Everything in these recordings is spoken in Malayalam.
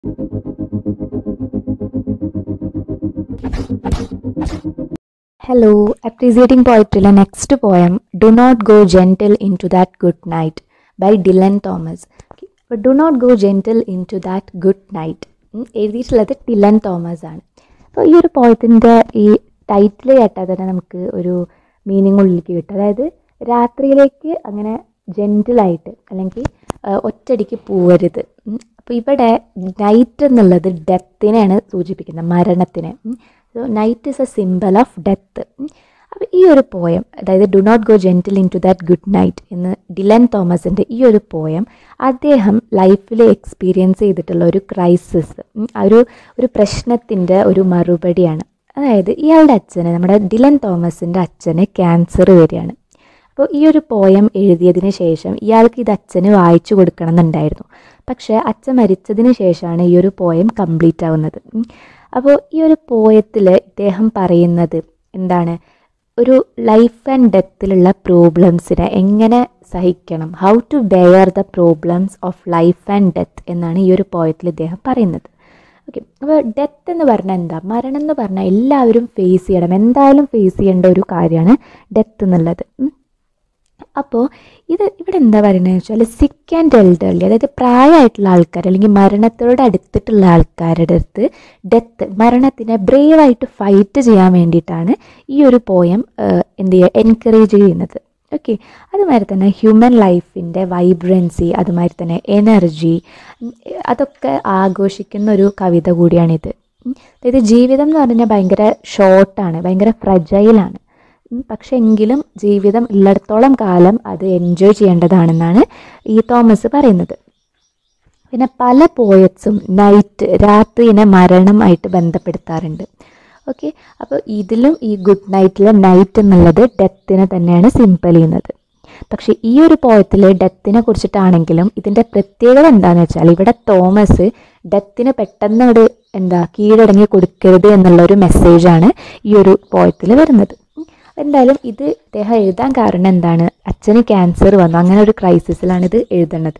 Hello, appreciating poetry next poem do not go gentle into that good night by Dylan Thomas അപ്പോൾ do not go gentle into that good night എഴുതിയിട്ടുള്ളത് ഡിലൻ തോമസ് ആണ് അപ്പോൾ ഈ ഒരു പോയത്തിൻ്റെ ഈ ടൈറ്റിൽ കേട്ടാൽ തന്നെ നമുക്ക് ഒരു മീനിങ് ഉള്ളിലേക്ക് കിട്ടും അതായത് രാത്രിയിലേക്ക് അങ്ങനെ ജെൻറ്റിലായിട്ട് അല്ലെങ്കിൽ ആ, ഒറ്റയടിക്ക് പോവരുത് അപ്പോൾ ഇവിടെ നൈറ്റ് എന്നുള്ളത് ഡെത്തിനെയാണ് സൂചിപ്പിക്കുന്നത് മരണത്തിനെ so night is a symbol of death അപ്പോൾ ഈ ഒരു പോയം അതായത് do not go gentle into that good night എന്ന് ഡിലൻ തോമസിൻ്റെ ഈ ഒരു പോയം അദ്ദേഹം ലൈഫിൽ എക്സ്പീരിയൻസ് ചെയ്തിട്ടുള്ള ഒരു ക്രൈസിസ് ഒരു ഒരു പ്രശ്നത്തിൻ്റെ ഒരു മറുപടിയാണ് അതായത് ഇയാളുടെ അച്ഛന് നമ്മുടെ ഡിലൻ തോമസിൻ്റെ അച്ഛന് ക്യാൻസർ വരികയാണ് അപ്പോൾ ഈ ഒരു പോയം എഴുതിയതിന് ശേഷം ഇയാൾക്ക് ഇത് അച്ഛന് വായിച്ചു കൊടുക്കണം എന്നുണ്ടായിരുന്നു പക്ഷേ അച്ഛൻ മരിച്ചതിന് ശേഷമാണ് ഈ ഒരു പോയം കംപ്ലീറ്റ് ആവുന്നത് ഉം. അപ്പോൾ ഈ ഒരു പോയത്തിൽ ഇദ്ദേഹം പറയുന്നത് എന്താണ് ഒരു ലൈഫ് ആൻഡ് ഡെത്തിലുള്ള പ്രോബ്ലംസിനെ എങ്ങനെ സഹിക്കണം how to bear the problems of life and death എന്നാണ് ഈ ഒരു പോയത്തിൽ ഇദ്ദേഹം പറയുന്നത് ഓക്കെ അപ്പോൾ ഡെത്ത് എന്ന് പറഞ്ഞാൽ എന്താ മരണം എന്ന് പറഞ്ഞാൽ എല്ലാവരും ഫേസ് ചെയ്യണം എന്തായാലും ഫേസ് ചെയ്യേണ്ട ഒരു കാര്യമാണ് ഡെത്ത് എന്നുള്ളത് ഉം. അപ്പോൾ ഇത് ഇവിടെ എന്താ പറയുന്നത് വെച്ചാൽ സിക്ക് ആൻഡ് എൽഡർലി അതായത് പ്രായമായിട്ടുള്ള ആൾക്കാർ അല്ലെങ്കിൽ മരണത്തോട് അടുത്തിട്ടുള്ള ആൾക്കാരുടെ അടുത്ത് ഡെത്ത് മരണത്തിനെ ബ്രേവായിട്ട് ഫൈറ്റ് ചെയ്യാൻ വേണ്ടിയിട്ടാണ് ഈ ഒരു പോയം എന്ത് ചെയ്യുക എൻകറേജ് ചെയ്യുന്നത് ഓക്കെ അതുമാതിരി തന്നെ ഹ്യൂമൻ ലൈഫിൻ്റെ വൈബ്രൻസി അതുമാതിരി തന്നെ എനർജി അതൊക്കെ ആഘോഷിക്കുന്ന ഒരു കവിത കൂടിയാണിത് ഉം. അതായത് ജീവിതം എന്ന് പറഞ്ഞാൽ ഭയങ്കര ഷോർട്ടാണ് ഭയങ്കര ഫ്രജൈലാണ് ഉം, പക്ഷെ എങ്കിലും ജീവിതം ഉള്ളിടത്തോളം കാലം അത് എൻജോയ് ചെയ്യേണ്ടതാണെന്നാണ് ഈ തോമസ് പറയുന്നത് പിന്നെ പല പോയറ്റ്സും നൈറ്റ് രാത്രിനെ മരണമായിട്ട് ബന്ധപ്പെടുത്താറുണ്ട് ഓക്കെ അപ്പോൾ ഇതിലും ഈ ഗുഡ് നൈറ്റിലെ നൈറ്റ് എന്നുള്ളത് ഡെത്തിനെ തന്നെയാണ് സിമ്പിൾ ചെയ്യുന്നത് പക്ഷേ ഈ ഒരു പോയത്തിൽ ഡെത്തിനെ കുറിച്ചിട്ടാണെങ്കിലും ഇതിൻ്റെ പ്രത്യേകത എന്താണെന്ന് വെച്ചാൽ ഇവിടെ തോമസ് ഡെത്തിന് പെട്ടെന്ന് അങ്ങോട്ട് എന്താ കീഴടങ്ങി കൊടുക്കരുത് എന്നുള്ള ഒരു മെസ്സേജാണ് ഈ ഒരു പോയത്തിൽ വരുന്നത് ഉം. എന്തായാലും ഇത് അദ്ദേഹം എഴുതാൻ കാരണം എന്താണ് അച്ഛന് ക്യാൻസർ വന്നു അങ്ങനെ ഒരു ക്രൈസിസിലാണ് ഇത് എഴുതുന്നത്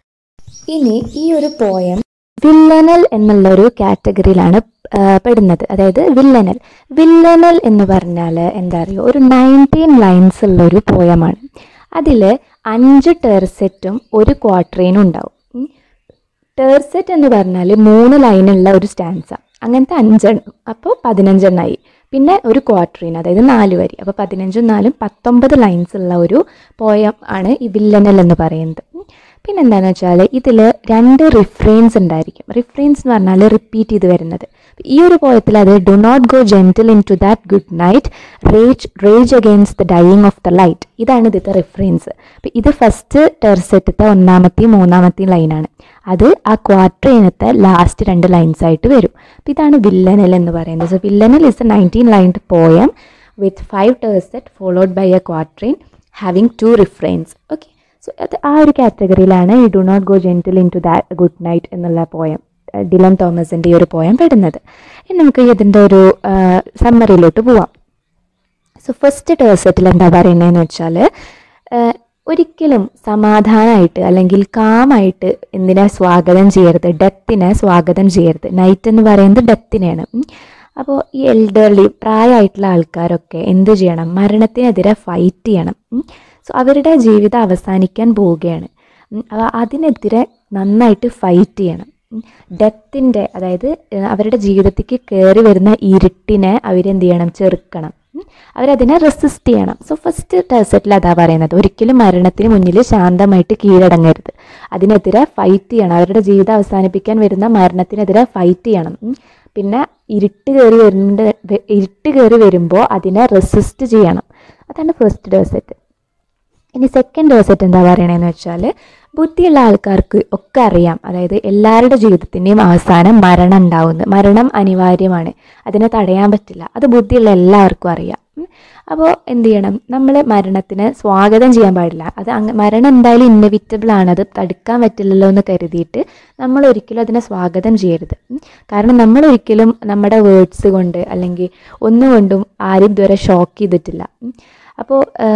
ഇനി ഈ ഒരു പോയം വില്ലനൽ എന്നുള്ള ഒരു കാറ്റഗറിയിലാണ് ആ, പെടുന്നത് അതായത് വില്ലനൽ വില്ലനൽ എന്ന് പറഞ്ഞാൽ എന്താ പറയുക ഒരു നയൻറ്റീൻ ലൈൻസ് ഉള്ള ഒരു പോയമാണ് അതിൽ അഞ്ച് ടെർസെറ്റും ഒരു ക്വാർട്ടറൈനും ഉണ്ടാവും ഉം. ടേർസെറ്റ് എന്ന് പറഞ്ഞാൽ മൂന്ന് ലൈനുള്ള ഒരു സ്റ്റാൻസ അങ്ങനത്തെ അഞ്ചെണ്ണം അപ്പോൾ പതിനഞ്ചെണ്ണമായി പിന്നെ ഒരു ക്വാർട്ടറിന് അതായത് നാല് വരി അപ്പോൾ പതിനഞ്ചും നാലും പത്തൊമ്പത് ലൈൻസ് ഉള്ള ഒരു പോയം ആണ് ഈ വില്ലനൽ എന്ന് പറയുന്നത് ഉം. പിന്നെ എന്താണെന്ന് വെച്ചാൽ ഇതിൽ രണ്ട് റിഫ്രെയിൻസ് ഉണ്ടായിരിക്കും റിഫ്രെയിൻസ് എന്ന് പറഞ്ഞാൽ റിപ്പീറ്റ് ചെയ്ത് വരുന്നത് ഈ ഒരു പോയത്തിൽ അത് do not go gentle into that good night rage rage against the dying of the light ഇതാണ് ഇതിൻ്റെ റിഫറൻസ് അപ്പോൾ ഇത് ഫസ്റ്റ് ടെർസെറ്റത്തെ ഒന്നാമത്തെയും മൂന്നാമത്തെയും ലൈനാണ് അത് ആ ക്വാർട്ടർ ഇനത്തെ ലാസ്റ്റ് രണ്ട് ലൈൻസ് ആയിട്ട് വരും അപ്പോൾ ഇതാണ് വില്ലനൽ എന്ന് പറയുന്നത് so villanelle is a nineteen lined poem with five tercet followed by a quatrain having two reference okay so അത് ആ ഒരു കാറ്റഗറിയിലാണ് ഈ do not go gentle into that good night എന്നുള്ള പോയം ഡിലൻ തോമസിൻ്റെ ഈ ഒരു പോയം പെടുന്നത് ഇനി നമുക്ക് ഇതിൻ്റെ ഒരു സമ്മറിയിലോട്ട് പോവാം സോ ഫസ്റ്റ് ടേഴ്സെറ്റിൽ എന്താ പറയുന്നതെന്ന് വെച്ചാൽ ഒരിക്കലും സമാധാനമായിട്ട് അല്ലെങ്കിൽ കാമായിട്ട് എന്തിനെ സ്വാഗതം ചെയ്യരുത് ഡെത്തിനെ സ്വാഗതം ചെയ്യരുത് നൈറ്റ് എന്ന് പറയുന്നത് ഡെത്തിനെയാണ് അപ്പോൾ ഈ എൽഡർലി പ്രായമായിട്ടുള്ള ആൾക്കാരൊക്കെ എന്ത് ചെയ്യണം മരണത്തിനെതിരെ ഫൈറ്റ് ചെയ്യണം സോ അവരുടെ ജീവിതം അവസാനിക്കാൻ പോവുകയാണ് ഉം, അപ്പോൾ അതിനെതിരെ നന്നായിട്ട് ഫൈറ്റ് ചെയ്യണം ഡെത്തിൻ്റെ അതായത് ഏഹ്, അവരുടെ ജീവിതത്തിലേക്ക് കയറി വരുന്ന ഇരുട്ടിനെ അവരെന്ത് ചെയ്യണം ചെറുക്കണം ഉം. അവരതിനെ റെസിസ്റ്റ് ചെയ്യണം സോ ഫസ്റ്റ് ടെർസെറ്റിൽ അതാ പറയുന്നത് ഒരിക്കലും മരണത്തിന് മുന്നിൽ ശാന്തമായിട്ട് കീഴടങ്ങരുത് അതിനെതിരെ ഫൈറ്റ് ചെയ്യണം അവരുടെ ജീവിതം അവസാനിപ്പിക്കാൻ വരുന്ന മരണത്തിനെതിരെ ഫൈറ്റ് ചെയ്യണം ഉം. പിന്നെ ഇരുട്ട് കയറി വരുന്നുണ്ട് വെ- ഇരുട്ട് കയറി വരുമ്പോൾ അതിനെ റെസിസ്റ്റ് ചെയ്യണം അതാണ് ഫസ്റ്റ് ഡേഴ്സെറ്റ് ഇനി സെക്കൻഡ് ഡേഴ്സെറ്റ് എന്താ പറയണതെന്ന് വെച്ചാൽ ബുദ്ധിയുള്ള ആൾക്കാർക്ക് ഒക്കെ അറിയാം അതായത് എല്ലാവരുടെ ജീവിതത്തിൻ്റെയും അവസാനം മരണം ഉണ്ടാവുന്നത് മരണം അനിവാര്യമാണ് അതിനെ തടയാൻ പറ്റില്ല അത് ബുദ്ധിയുള്ള എല്ലാവർക്കും അറിയാം അപ്പോൾ എന്ത് ചെയ്യണം നമ്മൾ മരണത്തിനെ സ്വാഗതം ചെയ്യാൻ പാടില്ല അത് അങ്ങ് മരണം എന്തായാലും ഇന്നവിറ്റബിൾ ആണ് അത് തടുക്കാൻ പറ്റില്ലല്ലോ എന്ന് കരുതിയിട്ട് നമ്മൾ ഒരിക്കലും അതിനെ സ്വാഗതം ചെയ്യരുത് ഉം. കാരണം നമ്മൾ ഒരിക്കലും നമ്മുടെ വേർഡ്സ് കൊണ്ട് അല്ലെങ്കിൽ ഒന്നുകൊണ്ടും ആരും ഇതുവരെ ഷോക്ക് ചെയ്തിട്ടില്ല ഉം. അപ്പോൾ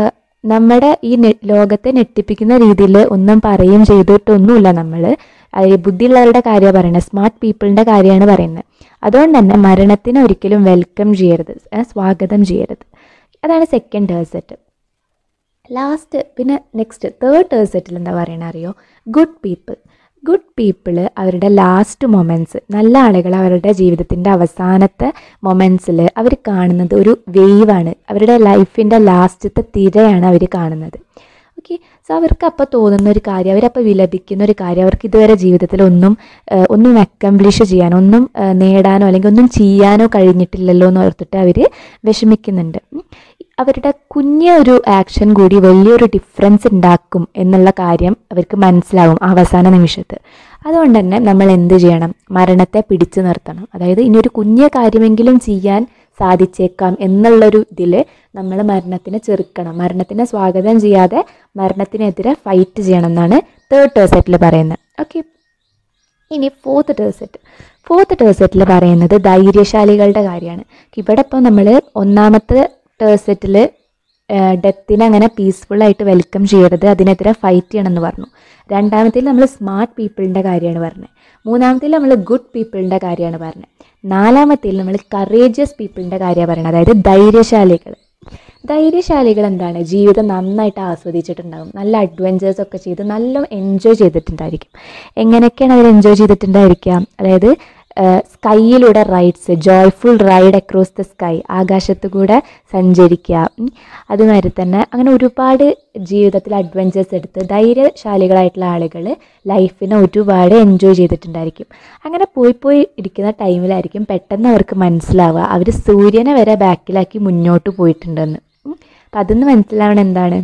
നമ്മുടെ ഈ നെ- ലോകത്തെ ഞെട്ടിപ്പിക്കുന്ന രീതിയിൽ ഒന്നും പറയുകയും ചെയ്തിട്ടൊന്നുമില്ല നമ്മൾ ബുദ്ധിയുള്ളവരുടെ കാര്യമാണ് പറയുന്നത് സ്മാർട്ട് പീപ്പിളിൻ്റെ കാര്യമാണ് പറയുന്നത് അതുകൊണ്ട് തന്നെ മരണത്തിനെ ഒരിക്കലും വെൽക്കം ചെയ്യരുത് ഏ, സ്വാഗതം ചെയ്യരുത് അതാണ് സെക്കൻഡ് ടേഴ്സെറ്റ് ലാസ്റ്റ് പിന്നെ നെക്സ്റ്റ് തേർഡ് ടേഴ്സെറ്റിൽ എന്താ പറയണ അറിയോ ഗുഡ് പീപ്പിൾ ഗുഡ് പീപ്പിൾ അവരുടെ ലാസ്റ്റ് മൊമെൻറ്റ്സ് നല്ല ആളുകൾ അവരുടെ ജീവിതത്തിൻ്റെ അവസാനത്തെ മൊമെൻറ്റ്സിൽ അവർ കാണുന്നത് ഒരു വേവാണ് അവരുടെ ലൈഫിൻ്റെ ലാസ്റ്റത്തെ തിരയാണ് അവർ കാണുന്നത് ഓക്കെ സോ അവർക്ക് അപ്പോൾ തോന്നുന്ന ഒരു കാര്യം അവരപ്പോൾ വിലപിക്കുന്ന ഒരു കാര്യം അവർക്ക് ഇതുവരെ ജീവിതത്തിൽ ഒന്നും ഏഹ്, ഒന്നും അക്കംപ്ലിഷ് ചെയ്യാനോ ഒന്നും ഏഹ്, നേടാനോ അല്ലെങ്കിൽ ഒന്നും ചെയ്യാനോ കഴിഞ്ഞിട്ടില്ലല്ലോ എന്ന് ഓർത്തിട്ട് അവർ വിഷമിക്കുന്നുണ്ട് ഉം. അവരുടെ കുഞ്ഞ ഒരു ആക്ഷൻ കൂടി വലിയൊരു ഡിഫറൻസ് ഉണ്ടാക്കും എന്നുള്ള കാര്യം അവർക്ക് മനസ്സിലാവും ആ അവസാന നിമിഷത്ത് അതുകൊണ്ട് തന്നെ നമ്മൾ എന്ത് ചെയ്യണം മരണത്തെ പിടിച്ചു നിർത്തണം അതായത് ഇനി ഒരു കുഞ്ഞ കാര്യമെങ്കിലും ചെയ്യാൻ സാധിച്ചേക്കാം എന്നുള്ളൊരു ഇതിൽ നമ്മൾ മരണത്തിനെ ചെറുക്കണം മരണത്തിനെ സ്വാഗതം ചെയ്യാതെ മരണത്തിനെതിരെ ഫൈറ്റ് ചെയ്യണം എന്നാണ് തേർഡ് ടേഴ്സെറ്റിൽ പറയുന്നത് ഓക്കെ ഇനി ഫോർത്ത് ടേഴ്സെറ്റ് ഫോർത്ത് ടേഴ്സെറ്റിൽ പറയുന്നത് ധൈര്യശാലികളുടെ കാര്യമാണ് ഇവിടെ ഇപ്പോൾ നമ്മൾ ഒന്നാമത്തെ ടേഴ്സെറ്റിൽ ഡെത്തിനെ അങ്ങനെ പീസ്ഫുള്ളായിട്ട് വെൽക്കം ചെയ്യരുത് അതിനെതിരെ ഫൈറ്റ് ചെയ്യണമെന്ന് പറഞ്ഞു രണ്ടാമത്തേൽ നമ്മൾ സ്മാർട്ട് പീപ്പിളിൻ്റെ കാര്യമാണ് പറഞ്ഞത് മൂന്നാമത്തേൽ നമ്മൾ ഗുഡ് പീപ്പിളിൻ്റെ കാര്യമാണ് പറഞ്ഞത് നാലാമത്തേൽ നമ്മൾ കറേജിയസ് പീപ്പിളിൻ്റെ കാര്യമാണ് പറയുന്നത് അതായത് ധൈര്യശാലികൾ ധൈര്യശാലികൾ എന്താണ് ജീവിതം നന്നായിട്ട് ആസ്വദിച്ചിട്ടുണ്ടാകും നല്ല അഡ്വഞ്ചേഴ്സ് ഒക്കെ ചെയ്ത് നല്ല എൻജോയ് ചെയ്തിട്ടുണ്ടായിരിക്കും എങ്ങനെയൊക്കെയാണ് അവർ എൻജോയ് ചെയ്തിട്ടുണ്ടായിരിക്കുക അതായത് സ്കൈയിലൂടെ rides joyful ride across the sky ആകാശത്ത് കൂടെ സഞ്ചരിക്കുക ഉം. അതുമാതിരി തന്നെ അങ്ങനെ ഒരുപാട് ജീവിതത്തിൽ അഡ്വഞ്ചേഴ്സ് എടുത്ത് ധൈര്യശാലികളായിട്ടുള്ള ആളുകൾ ലൈഫിനെ ഒരുപാട് എൻജോയ് ചെയ്തിട്ടുണ്ടായിരിക്കും അങ്ങനെ പോയി പോയി ഇരിക്കുന്ന ടൈമിലായിരിക്കും പെട്ടെന്ന് അവർക്ക് മനസ്സിലാവുക അവർ സൂര്യനെ വരെ ബാക്കിലാക്കി മുന്നോട്ട് പോയിട്ടുണ്ടെന്ന് ഉം. അപ്പം അതിന്ന് മനസ്സിലാവണം എന്താണ്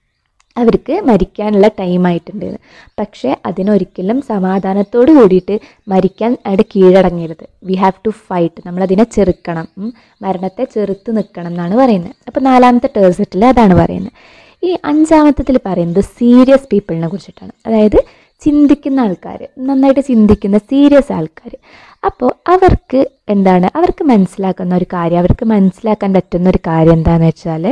അവർക്ക് മരിക്കാനുള്ള ടൈം ആയിട്ടുണ്ട് എന്ന്. പക്ഷേ അതിനൊരിക്കലും സമാധാനത്തോട് കൂടിയിട്ട് മരിക്കാൻ അവിടെ കീഴടങ്ങരുത് വി ഹാവ് ടു ഫൈറ്റ് നമ്മളതിനെ ചെറുക്കണം ഉം. മരണത്തെ ചെറുത്ത് നിൽക്കണം എന്നാണ് പറയുന്നത് അപ്പോൾ നാലാമത്തെ ടേഴ്സെറ്റിൽ അതാണ് പറയുന്നത് ഈ അഞ്ചാമത്തതിൽ പറയുന്നത് സീരിയസ് പീപ്പിളിനെ കുറിച്ചിട്ടാണ് അതായത് ചിന്തിക്കുന്ന ആൾക്കാർ നന്നായിട്ട് ചിന്തിക്കുന്ന സീരിയസ് ആൾക്കാർ അപ്പോൾ അവർക്ക് എന്താണ് അവർക്ക് മനസ്സിലാക്കുന്ന ഒരു കാര്യം അവർക്ക് മനസ്സിലാക്കാൻ പറ്റുന്ന ഒരു കാര്യം എന്താണെന്ന് വെച്ചാൽ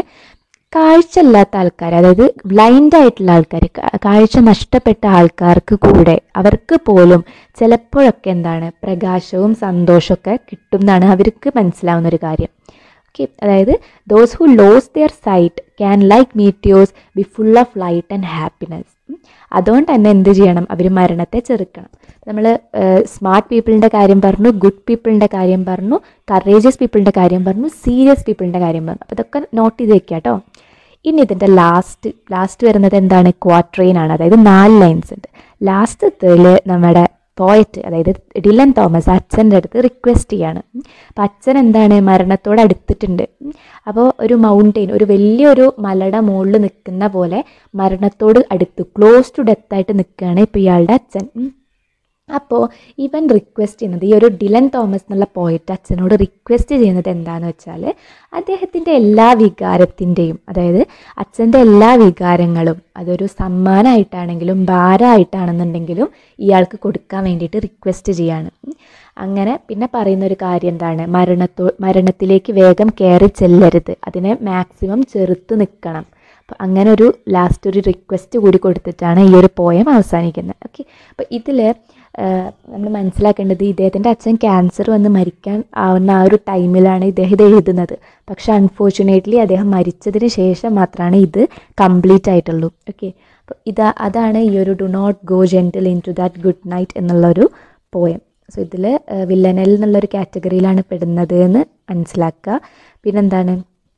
കാഴ്ച ഇല്ലാത്ത ആൾക്കാർ അതായത് ബ്ലൈൻഡ് ആയിട്ടുള്ള ആൾക്കാർ കാഴ്ച നഷ്ടപ്പെട്ട ആൾക്കാർക്ക് കൂടെ അവർക്ക് പോലും ചിലപ്പോഴൊക്കെ എന്താണ് പ്രകാശവും സന്തോഷമൊക്കെ കിട്ടും എന്നാണ് അവർക്ക് മനസ്സിലാവുന്ന ഒരു കാര്യം ഓക്കെ അതായത് those who lose their sight can like meteors be full of light and happiness അതുകൊണ്ട് തന്നെ എന്ത് ചെയ്യണം അവർ മരണത്തെ ചെറുക്കണം നമ്മൾ സ്മാർട്ട് പീപ്പിളിൻ്റെ കാര്യം പറഞ്ഞു ഗുഡ് പീപ്പിളിൻ്റെ കാര്യം പറഞ്ഞു കറേജിയസ് പീപ്പിളിൻ്റെ കാര്യം പറഞ്ഞു സീരിയസ് പീപ്പിളിൻ്റെ കാര്യം പറഞ്ഞു അപ്പോൾ ഇതൊക്കെ നോട്ട് ചെയ്ത് വെക്കുക കേട്ടോ ഇനി ഇതിൻ്റെ ലാസ്റ്റ് ലാസ്റ്റ് വരുന്നത് എന്താണ് ക്വാട്രെയിൻ ആണ് അതായത് നാല് ലൈൻസ് ഉണ്ട് ലാസ്റ്റത്തിൽ നമ്മുടെ പോയറ്റ് അതായത് ഡിലൻ തോമസ് അച്ഛൻ്റെ അടുത്ത് റിക്വസ്റ്റ് ചെയ്യാണ് അപ്പം അച്ഛൻ എന്താണ് മരണത്തോട് അടുത്തിട്ടുണ്ട് അപ്പോൾ ഒരു മൗണ്ടെയിൻ ഒരു വലിയൊരു മലയുടെ മുകളിൽ നിൽക്കുന്ന പോലെ മരണത്തോട് അടുത്ത് ക്ലോസ് ടു ഡെത്തായിട്ട് നിൽക്കുകയാണ് ഇപ്പോൾ ഇയാളുടെ അച്ഛൻ ഉം. അപ്പോൾ ഇവൻ റിക്വസ്റ്റ് ചെയ്യുന്നത് ഈ ഒരു ഡിലൻ തോമസ് എന്നുള്ള പോയിട്ട് അച്ഛനോട് റിക്വസ്റ്റ് ചെയ്യുന്നത് എന്താണെന്ന് വെച്ചാൽ അദ്ദേഹത്തിൻ്റെ എല്ലാ വികാരത്തിൻ്റെയും അതായത് അച്ഛൻ്റെ എല്ലാ വികാരങ്ങളും അതൊരു സമ്മാനമായിട്ടാണെങ്കിലും ഭാരമായിട്ടാണെന്നുണ്ടെങ്കിലും ഇയാൾക്ക് കൊടുക്കാൻ വേണ്ടിയിട്ട് റിക്വസ്റ്റ് ചെയ്യാണ് ഉം. അങ്ങനെ പിന്നെ പറയുന്ന ഒരു കാര്യം എന്താണ് മരണത്തോ മരണത്തിലേക്ക് വേഗം കയറി ചെല്ലരുത് അതിനെ മാക്സിമം ചെറുത്ത് നിൽക്കണം അപ്പോൾ അങ്ങനെ ഒരു ലാസ്റ്റ് ഒരു റിക്വസ്റ്റ് കൂടി കൊടുത്തിട്ടാണ് ഈ ഒരു പോയം അവസാനിക്കുന്നത് ഓക്കെ അപ്പോൾ ഇതിൽ നമ്മൾ മനസ്സിലാക്കേണ്ടത് ഇദ്ദേഹത്തിൻ്റെ അച്ഛൻ ക്യാൻസർ വന്ന് മരിക്കാൻ ആവുന്ന ആ ഒരു ടൈമിലാണ് ഇദ്ദേഹം ഇത് എഴുതുന്നത് പക്ഷേ അൺഫോർച്ചുനേറ്റ്ലി അദ്ദേഹം മരിച്ചതിന് ശേഷം മാത്രമാണ് ഇത് കംപ്ലീറ്റ് ആയിട്ടുള്ളൂ ഓക്കെ അപ്പോൾ ഇതാ അതാണ് ഈ ഒരു do not go gentle into that good night എന്നുള്ളൊരു പോയം സോ ഇതിൽ വില്ലനൽ എന്നുള്ളൊരു കാറ്റഗറിയിലാണ് പെടുന്നത് എന്ന് മനസ്സിലാക്കുക പിന്നെന്താണ്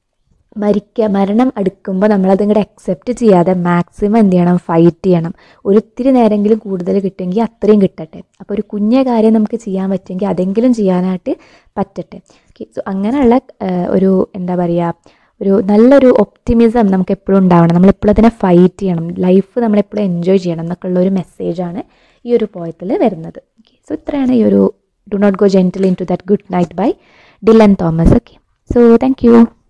മരിക്കുക മരണം അടുക്കുമ്പോൾ നമ്മളത് ഇങ്ങോട്ട് അക്സെപ്റ്റ് ചെയ്യാതെ മാക്സിമം എന്ത് ചെയ്യണം ഫൈറ്റ് ചെയ്യണം ഒരിത്തിരി നേരമെങ്കിലും കൂടുതൽ കിട്ടുമെങ്കിൽ അത്രയും കിട്ടട്ടെ അപ്പോൾ ഒരു കുഞ്ഞ കാര്യം നമുക്ക് ചെയ്യാൻ പറ്റുമെങ്കിൽ അതെങ്കിലും ചെയ്യാനായിട്ട് പറ്റട്ടെ ഓക്കെ സോ അങ്ങനെയുള്ള ആ, ഒരു എന്താ പറയുക ഒരു നല്ലൊരു ഒപ്റ്റിമിസം നമുക്ക് എപ്പോഴും ഉണ്ടാവണം നമ്മളെപ്പോഴും അതിനെ ഫൈറ്റ് ചെയ്യണം ലൈഫ് നമ്മളെപ്പോഴും എൻജോയ് ചെയ്യണം എന്നൊക്കെ ഉള്ള ഒരു മെസ്സേജാണ് ഈ ഒരു പോയത്തിൽ വരുന്നത് ഓക്കെ സോ ഇത്രയാണ് ഈ ഒരു do not go gentle into that good night by Dylan Thomas okay so thank U